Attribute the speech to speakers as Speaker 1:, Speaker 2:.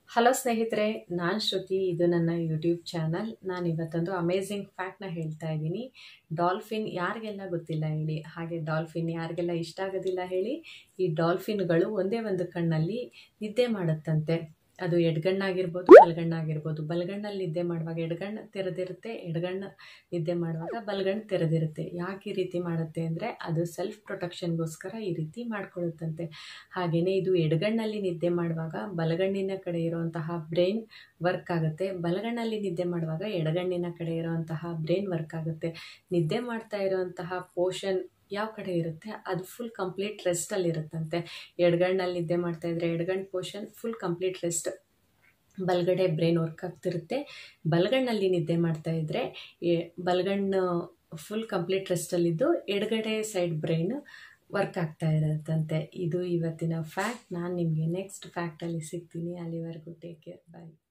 Speaker 1: hello ಸ್ನೇಹಿತರೆ ನಾನು ಶ್ರುತಿ ಇದು ನನ್ನ ಯೂಟ್ಯೂಬ್ ಚಾನಲ್ ನಾನು ಇವತ್ತೊಂದು ಅಮೇಝಿಂಗ್ ಫ್ಯಾಕ್ಟ್ನ ಹೇಳ್ತಾ ಇದ್ದೀನಿ ಡಾಲ್ಫಿನ್ ಯಾರಿಗೆಲ್ಲ ಗೊತ್ತಿಲ್ಲ ಹೇಳಿ ಹಾಗೆ ಡಾಲ್ಫಿನ್ ಯಾರಿಗೆಲ್ಲ ಇಷ್ಟ ಆಗೋದಿಲ್ಲ ಹೇಳಿ ಈ ಡಾಲ್ಫಿನ್ಗಳು ಒಂದೇ ಒಂದು ಕಣ್ಣಲ್ಲಿ ನಿದ್ದೆ ಮಾಡುತ್ತಂತೆ ಅದು ಎಡಗಣ್ಣಾಗಿರ್ಬೋದು ಬಲಗಣ್ಣಾಗಿರ್ಬೋದು ಬಲಗಣ್ಣಲ್ಲಿ ನಿದ್ದೆ ಮಾಡುವಾಗ ಎಡಗಣ್ಣು ತೆರೆದಿರುತ್ತೆ ಎಡಗಣ್ಣು ನಿದ್ದೆ ಮಾಡುವಾಗ ಬಲಗಣ್ಣು ತೆರೆದಿರುತ್ತೆ ಯಾಕೆ ಈ ರೀತಿ ಮಾಡುತ್ತೆ ಅಂದರೆ ಅದು ಸೆಲ್ಫ್ ಪ್ರೊಟೆಕ್ಷನ್ಗೋಸ್ಕರ ಈ ರೀತಿ ಮಾಡ್ಕೊಳ್ಳುತ್ತಂತೆ ಹಾಗೆಯೇ ಇದು ಎಡಗಣ್ಣಲ್ಲಿ ನಿದ್ದೆ ಮಾಡುವಾಗ ಬಲಗಣ್ಣಿನ ಕಡೆ ಇರುವಂತಹ ಬ್ರೈನ್ ವರ್ಕ್ ಆಗುತ್ತೆ ಬಲಗಣ್ಣಲ್ಲಿ ನಿದ್ದೆ ಮಾಡುವಾಗ ಎಡಗಣ್ಣಿನ ಕಡೆ ಇರುವಂತಹ ಬ್ರೈನ್ ವರ್ಕ್ ಆಗುತ್ತೆ ನಿದ್ದೆ ಮಾಡ್ತಾ ಇರುವಂತಹ ಪೋರ್ಷನ್ ಯಾವ ಕಡೆ ಇರುತ್ತೆ ಅದು ಫುಲ್ ಕಂಪ್ಲೀಟ್ ರೆಸ್ಟಲ್ಲಿ ಇರುತ್ತಂತೆ ಎಡಗಣ್ಣಲ್ಲಿ ನಿದ್ದೆ ಮಾಡ್ತಾ ಇದ್ರೆ ಎಡಗಣ್ಣು ಪೋರ್ಷನ್ ಫುಲ್ ಕಂಪ್ಲೀಟ್ ರೆಸ್ಟ್ ಬಲಗಡೆ ಬ್ರೈನ್ ವರ್ಕ್ ಆಗ್ತಿರುತ್ತೆ ಬಲಗಣ್ಣಲ್ಲಿ ನಿದ್ದೆ ಮಾಡ್ತಾ ಇದ್ದರೆ ಬಲಗಣ್ಣು ಫುಲ್ ಕಂಪ್ಲೀಟ್ ರೆಸ್ಟಲ್ಲಿದ್ದು ಎಡಗಡೆ ಸೈಡ್ ಬ್ರೈನ್ ವರ್ಕ್ ಆಗ್ತಾ ಇರುತ್ತಂತೆ ಇದು ಇವತ್ತಿನ ಫ್ಯಾಕ್ಟ್ ನಾನು ನಿಮಗೆ ನೆಕ್ಸ್ಟ್ ಫ್ಯಾಕ್ಟಲ್ಲಿ ಸಿಗ್ತೀನಿ ಅಲ್ಲಿವರೆಗೂ ಟೇಕ್ ಕೇರ್ ಬಾಯ್